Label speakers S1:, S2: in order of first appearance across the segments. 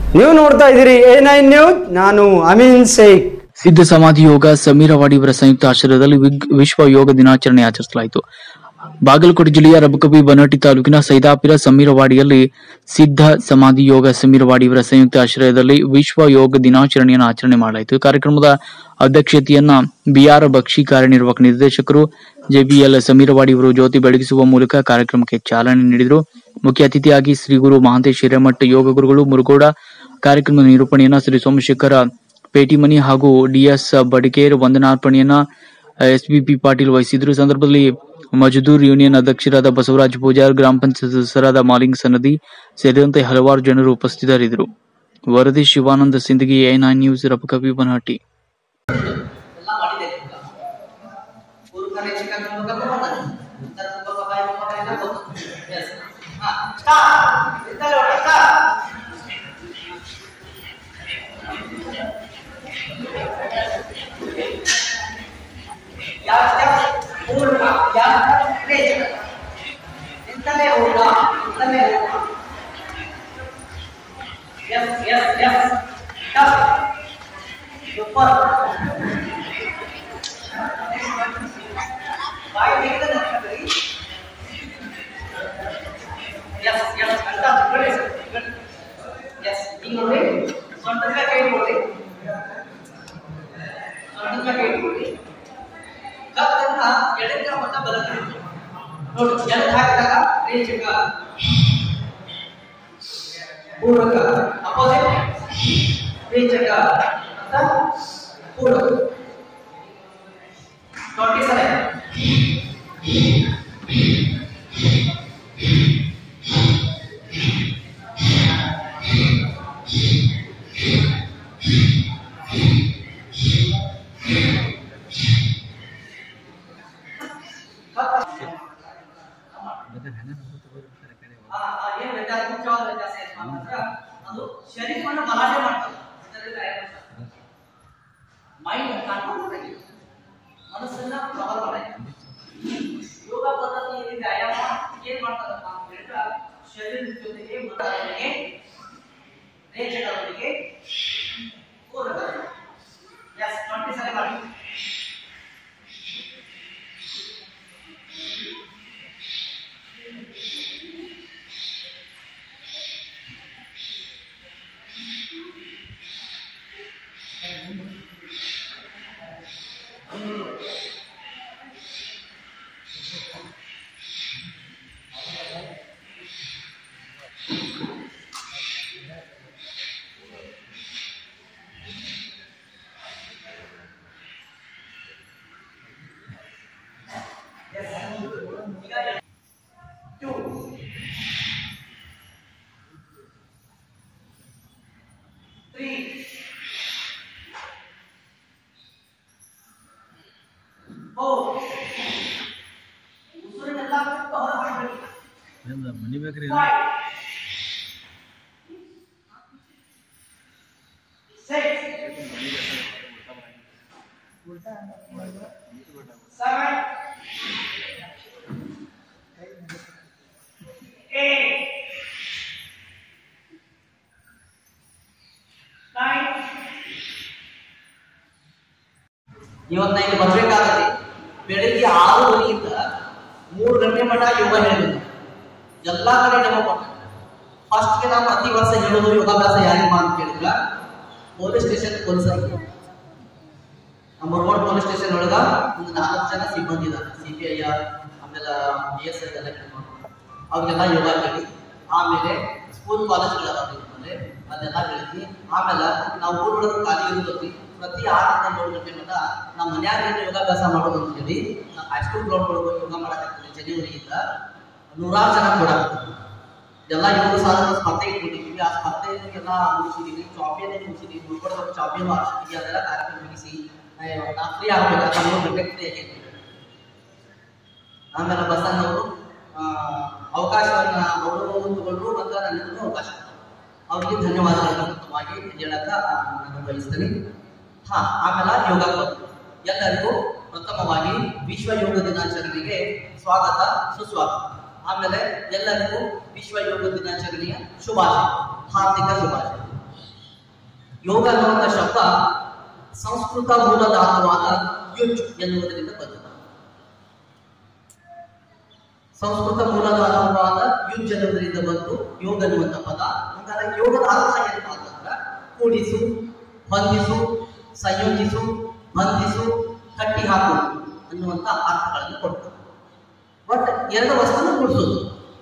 S1: ನೀವು ನೋಡ್ತಾ ಇದ್ದೀರಿ ಎ ನೈನ್ ನ್ಯೂಸ್ ನಾನು ಅಮೀನ್ ಶೇಖ್
S2: ಸಿದ್ಧ ಸಮಾಧಿ ಯೋಗ ಸಮೀರವಾಡಿ ಇವರ ಸಂಯುಕ್ತ ಆಶ್ರಯದಲ್ಲಿ ವಿಗ್- ವಿಶ್ವ ಯೋಗ ದಿನಾಚರಣೆ ಆಚರಿಸಲಾಯಿತು ಬಾಗಲಕೋಟೆ ಜಿಲ್ಲೆಯ ರಬಕಬಿ ಬನಹಟ್ಟಿ ತಾಲೂಕಿನ ಸೈದಾಪಿರ ಸಮೀರವಾಡಿಯಲ್ಲಿ ಸಿದ್ಧ ಸಮಾಧಿ ಯೋಗ ಸಮೀರವಾಡಿ ಇವರ ಸಂಯುಕ್ತ ಆಶ್ರಯದಲ್ಲಿ ವಿಶ್ವ ಯೋಗ ದಿನಾಚರಣೆಯನ್ನು ಆಚರಣೆ ಮಾಡಲಾಯಿತು ಈ ಕಾರ್ಯಕ್ರಮದ ಅಧ್ಯಕ್ಷತೆಯನ್ನ ಬಿಆರ್ ಬಕ್ಷಿ ಕಾರ್ಯನಿರ್ವಾಹಕ ನಿರ್ದೇಶಕರು ಜೆಬಿಎಲ್ ಸಮೀರವಾಡಿ ಅವರು ಜ್ಯೋತಿ ಬೆಳಗಿಸುವ ಮೂಲಕ ಕಾರ್ಯಕ್ರಮಕ್ಕೆ ಚಾಲನೆ ನೀಡಿದರು ಮುಖ್ಯ ಅತಿಥಿಯಾಗಿ ಶ್ರೀ ಗುರು ಮಹಾಂತೇಶ್ ಹಿರೇಮಠ ಯೋಗ ಗುರುಗಳು ಮುರುಗೋಡ ಕಾರ್ಯಕ್ರಮದ ನಿರೂಪಣೆಯನ್ನ ಶ್ರೀ ಸೋಮಶೇಖರ ಪೇಟಿಮನಿ ಹಾಗೂ ಡಿಎಸ್ ಬಡಿಕೇರ್ ವಂದನಾರ್ಪಣೆಯನ್ನ ಎಸ್ಬಿಪಿ ಪಾಟೀಲ್ ವಹಿಸಿದ್ರು ಈ ಸಂದರ್ಭದಲ್ಲಿ ಮಜದೂರ್ ಯೂನಿಯನ್ ಅಧ್ಯಕ್ಷರಾದ ಬಸವರಾಜ ಪೂಜಾರ್ ಗ್ರಾಮ ಪಂಚಾಯತ್ ಸದಸ್ಯರಾದ ಮಾಲಿಂಗ್ ಸನದಿ ಸೇರಿದಂತೆ ಹಲವಾರು ಜನರು ಉಪಸ್ಥಿತರಿದ್ದರು ವರದಿ Shivananda Sindagi A nine news Rabakavi Banahatti
S3: ಎಲ್ಲ ಮಾಡಿದೆ ಈಗ ಪೂರ್ವ ಕನೆಕ್ಷನ್ ಮೂಲಕ ಬರೋದು ನಂತರ ತುಂಬ ಬಾಯಿ ಬಾಯಿ ಗೊತ್ತು ಎಸ್ ಹಾ ಸ್ಟಾರ್ಟ್ ಇದ್ದಲ್ಲ ಹೊಡೆ ಸ್ಟಾರ್ಟ್ ಯಾವ ಸ್ಟೆಪ್ ಪೂರ್ವ ಯಾವ ರೇಜ್ ಇಂತಲೇ ಹೋಗ ಇಂತಲೇ ಹೋಗ S S S stop super ಬಾಯಿ ತೆಗೆದ ನಂತರ ಎಸ್ ಎಸ್ ಅಂತ ಬಿಡಿ ಎಸ್ ಈಗ ನೋಡಿ ಸೊಂಟದ ಕೈ ಕೊಡಿ ಸೊಂಟದ ಕೈ ಕೊಡಿ ಕತ್ತನ್ನ ಎಡಕ್ಕ ಮತ್ತು ಬಲಕ್ಕ ನೋಡಿ ಎಡಕ್ಕೆ ಹಾಕಿದಾಗ ರೇಚಕ ಪೂರ್ವಕ ಅಪೋಸಿಟ್ ರೇಚಕ ಅಂತ ಪೂರ್ವಕ ಟ್ವೆಂಟಿ ಸೆವೆನ್ ಆ, ಆ, ಏನ್ ವ್ಯತ್ಯಾಸ ಮುಖ್ಯವಾದ ವ್ಯತ್ಯಾಸ ಏನಪ್ಪಾ ಅಂತಂದ್ರ ಅದು ಶರೀರವನ್ನು ಗಲಾಟೆ ಮಾಡ್ತದೆ ಇದರಿಂದ ಏನಾಗ್ತದೆ? ಮೈಂಡ್ ಕಂಟ್ರೋಲ್ ಮಾಡಕ್ಕೆ ಮನಸ್ಸನ್ನ ಪ್ರಬಲ ಮಾಡಕ್ಕೆ ಯೋಗ ಪದ್ಧತಿಯಲ್ಲಿ ವ್ಯಾಯಾಮ ಏನ್ ಮಾಡ್ತದಪ್ಪ ಅಂತ ಹೇಳಿದ್ರೆ ಶರೀರದ ಜೊತೆಗೆ ಮನಸ್ಸಿಗೆ ರೇಚಕದೊಂದಿಗೆ ಪೂರಕ ಎಸ್ ಟ್ವೆಂಟಿ ಸರಿ ಮಾಡಿ two three four ಉಸಿರನ್ನೆಲ್ಲ ಬಿಟ್ಟು ಹೊರಗೆ ಹಾಕ್ಬೇಕು. Five. Six. Seven. Eight. Nine. ಇವತ್ತು ನಾ ಇಲ್ಲಿ ಬರ್ಬೇಕಾಗತ್ತೆ ಬೆಳಿಗ್ಗೆ ಆರೂವರೆಯಿಂದ ಮೂರು ಗಂಟೆ ಮಟ ಯೋಗ ಹೇಳಿದ್ರು ಎಲ್ಲಾ ಕಡೆ ಡೆಮೋ ಕೊಟ್ಟ ಫಸ್ಟ್ಗೆ ನಾ ಪ್ರತಿ ವರ್ಷ ಹೇಳೋದು ಯೋಗಾಭ್ಯಾಸ ಯಾರಿಗಪ್ಪ ಅಂತ ಕೇಳಿದ್ರ ಪೊಲೀಸ್ ಸ್ಟೇಷನ್ ಪೊಲೀಸರಿಗೆ ನಮ್ಮ ಮುರುಗೋಡ್ ಪೊಲೀಸ್ ಸ್ಟೇಷನ್ ಒಳಗ ಒಂದು ನಾಲ್ಕು ಜನ ಸಿಬ್ಬಂದಿ ಇದ್ದಾರೆ ಸಿ ಪಿ ಐ ಆರ್ ಆಮೇಲೆ ಬಿ ಎಸ್ ಐ ಎಲ್ಲ ಅವ್ರಿಗೆಲ್ಲ ಯೋಗ ಹೇಳಿ ಆಮೇಲೆ ಸ್ಕೂಲ್ ಕಾಲೇಜ್ಗಳೆಲ್ಲ ಅಂದ್ರೆ ಅದೆಲ್ಲ ಹೇಳ್ತಿ ಆಮೇಲೆ ನಾವು ಊರೊಳಗೆ ಖಾಲಿ ಇರ್ತೈತಿ ಪ್ರತಿ ಆರರಿಂದ ಏಳು ಗಂಟೆ ಮಟ್ಟ ನಮ್ಮ ಮನ್ಯಾಗ ಏನು ಯೋಗಾಭ್ಯಾಸ ಮಾಡೋದು ಅಂತ ಹೇಳಿ ನಾವು ಹೈಸ್ಕೂಲ್ ಗ್ರೌಂಡ್ ಒಳಗೆ ಯೋಗ ಮಾಡಕತ್ತೀವಿ ಜನವರಿಯಿಂದ ನೂರಾರು ಜನ ಕೂಡ ಎಲ್ಲ ಯೋಗ ಸಾಧನ ಸ್ಪರ್ಧೆ ಇಟ್ಕೊಂಡಿದ್ದೀವಿ ಆ ಸ್ಪರ್ಧೆಗೆಲ್ಲ ಮುಗಿಸಿದೀವಿ ಚಾಂಪಿಯನ್ ಮುಗಿಸಿದೀವಿ ಮುಳ್ಕೊಡೋದು ಚಾಂಪಿಯನ್ ಮಾಡಿಸಿದೀವಿ ಅದೆಲ್ಲ ಕಾರ್ಯಕ್ರಮ ಮುಗಿಸಿ ನಾ ಫ್ರೀ ಆಗ್ಬೇಕಾದ್ರೆ ಮೂರು ಗಂಟೆಗೆ ಫ್ರೀ ಆಗೈತಿ ಆಮೇಲೆ ಬಸಣ್ಣ ಅವರು ಅವಕಾಶವನ್ನ ಅವರು ತಗೊಂಡ್ರು ಮತ್ತು ನನಗೂ ಅವಕಾಶ ಕೊಟ್ರು. ಅವ್ರಿಗೆ ಧನ್ಯವಾದಗಳನ್ನು ಮುಕ್ತವಾಗಿ ಹೇಳಕ್ಕ ನಾನು ಬಯಸ್ತೇನೆ ಹಾ ಆಮೇಲೆ ಯೋಗ ಕ್ಲಬ್ ಎಲ್ಲರಿಗೂ ಪ್ರಥಮವಾಗಿ ವಿಶ್ವ ಯೋಗ ದಿನಾಚರಣೆಗೆ ಸ್ವಾಗತ ಸುಸ್ವಾಗತ ಆಮೇಲೆ ಎಲ್ಲರಿಗೂ ವಿಶ್ವ ಯೋಗ ದಿನಾಚರಣೆಯ ಶುಭಾಶಯ ಹಾರ್ದಿಕ ಶುಭಾಶಯ ಯೋಗ ಅನ್ನುವಂಥ ಶಬ್ದ ಸಂಸ್ಕೃತ ಮೂಲ ಧಾತುವಾದ ಯುಜ್ ಎನ್ನುವುದರಿಂದ ಬಂದಿದೆ ಸಂಸ್ಕೃತ ಮೂಲ ಧಾತುವಾದ ಯುಜ್ ಎನ್ನುವುದರಿಂದ ಬಂದು ಯೋಗ ಅನ್ನುವಂಥ ಪದ ಹಂಗಾರೆ ಯೋಗದ ಅರ್ಥ ಏನಪ್ಪ ಅಂತಂದ್ರೆ ಕೂಡಿಸು ಹೊಂದಿಸು ಸಂಯೋಜಿಸು ಬಂಧಿಸು ಕಟ್ಟಿ ಹಾಕು ಅನ್ನುವಂಥ ಅರ್ಥಗಳನ್ನು ಕೊಡ್ತಾರೆ ಬಟ್ ಎರಡು ವಸ್ತುವನ್ನು ಕೂಡಿಸೋದು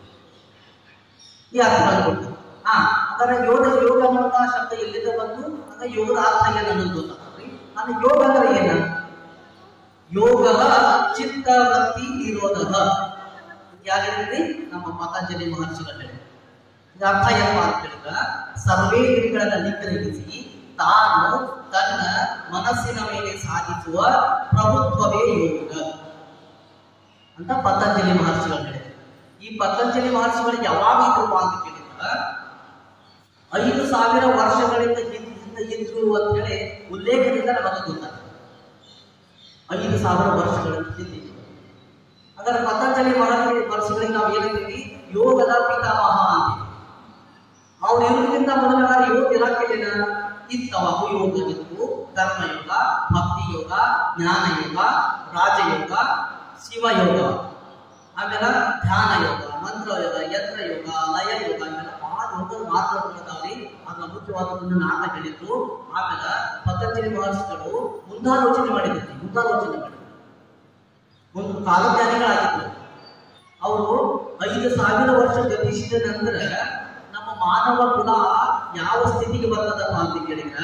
S3: ಈ ಅರ್ಥಗಳನ್ನು ಕೊಡ್ತಾರೆ ಹಾ ಅದರ ಯೋಗ ಯೋಗ ಅನ್ನುವಂತಹ ಶಬ್ದ ಎಲ್ಲಿಂದ ಬಂತು ಅಂದ್ರೆ ಯೋಗದ ಅರ್ಥ ಏನು ಅನ್ನೋದು ಗೊತ್ತಾಗ್ತದೆ ಅಂದ್ರೆ ಯೋಗ ಅಂದ್ರೆ ಏನ ಯೋಗ ಚಿತ್ತವೃತ್ತಿ ನಿರೋಧಕ ಯಾರು ಹೇಳಿದ್ರಿ ನಮ್ಮ ಪತಂಜಲಿ ಮಹರ್ಷಿಗಳು ಹೇಳಿದ್ರು ಇದರ ಅರ್ಥ ಏನಪ್ಪ ಅಂತ ಹೇಳಿದ್ರ ಸರ್ವೇಂದ್ರಿಯಗಳನ್ನ ನಿಗ್ರಹಿಸಿ ತಾನು ತನ್ನ ಮನಸ್ಸಿನ ಮೇಲೆ ಸಾಧಿಸುವ ಪ್ರಭುತ್ವವೇ ಯೋಗ ಅಂತ ಪತಂಜಲಿ ಮಹರ್ಷಿಗಳು ಹೇಳಿದ್ರು ಈ ಪತಂಜಲಿ ಮಹರ್ಷಿಗಳು ಯಾವಾಗ ಇದ್ರು ಅಂತ ಕೇಳಿದ್ರ ಐದು ಸಾವಿರ ವರ್ಷಗಳಿಂದ ಹಿಂದ್- ಹಿಂದೆ ಇದ್ರು ಅಂತ ಹೇಳಿ ಉಲ್ಲೇಖದಿಂದ ನಮಗೆ ಗೊತ್ತಾಗ್ತದೆ ಐದು ಸಾವಿರ ವರ್ಷಗಳಿಂದ ಹಿಂದೆ ಇದ್ರು. ಅದರ ಪತಂಜಲಿ ಮಹರ್ಷಿ ಮಹರ್ಷಿಗಳಿಗೆ ನಾವು ಏನಂತೀವಿ ಯೋಗದ ಪಿತಾಮಹ ಅಂತೀವಿ ಅವ್ರು ಇರೋದ್ರಿಂದ ಮೊದಲ ಯೋಗ ಇಲಾಖೆಯಲ್ಲಿನ ಇತ್ತವಾಗ ಯೋಗ ಇತ್ತು ಕರ್ಮಯೋಗ ಭಕ್ತಿ ಯೋಗ ಜ್ಞಾನ ಯೋಗ ರಾಜಯೋಗ ಶಿವಯೋಗ ಆಮೇಲೆ ಧ್ಯಾನ ಯೋಗ ಮಂತ್ರ ಯೋಗ ಯಂತ್ರ ಯೋಗ ಲಯ ಯೋಗ ಇವೆಲ್ಲ ಬಹಳ ಯೋಗದ ಮಾರ್ಗಗಳಿದಾವೆ ಅದನ್ನ ಮುಖ್ಯವಾದದನ್ನು ನಾಟ ಹೇಳಿದ್ರು ಆಮೇಲೆ ಪತಂಜಲಿ ಮಹರ್ಷಿಗಳು ಮುಂದಾಲೋಚನೆ ಮಾಡಿದ್ರು ಮುಂದಾಲೋಚನೆ ಮಾಡಿದ್ರು ಒಂದು ಕಾಲಜ್ಞಾನಿಗಳಾಗಿದ್ರು ಅವರು ಐದು ಸಾವಿರ ವರ್ಷ ಗತಿಸಿದ ನಂತರ ನಮ್ಮ ಮಾನವ ಕುಲ ಯಾವ ಸ್ಥಿತಿಗೆ ಬರ್ತದಪ್ಪ ಅಂತ ಕೇಳಿದ್ರ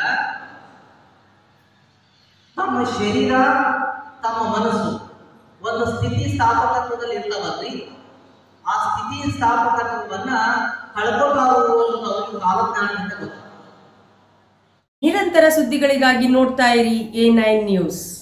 S3: ತಮ್ಮ ಶರೀರ ತಮ್ಮ ಮನಸ್ಸು ಒಂದು ಸ್ಥಿತಿ ಸ್ಥಾಪಕತ್ವದಲ್ಲಿ ಇರ್ತಾವಲ್ರಿ ಆ ಸ್ಥಿತಿ ಸ್ಥಾಪಕತ್ವವನ್ನ ಕಳ್ಕೊಬಾರದು ಅನ್ನೋದು ಅವ್ರಿಗೆ ಕಾಲಜ್ಞಾನದಿಂದ ಗೊತ್ತು
S4: ನಿರಂತರ ಸುದ್ದಿಗಳಿಗಾಗಿ ನೋಡ್ತಾ ಇರಿ ಎ ನೈನ್ ನ್ಯೂಸ್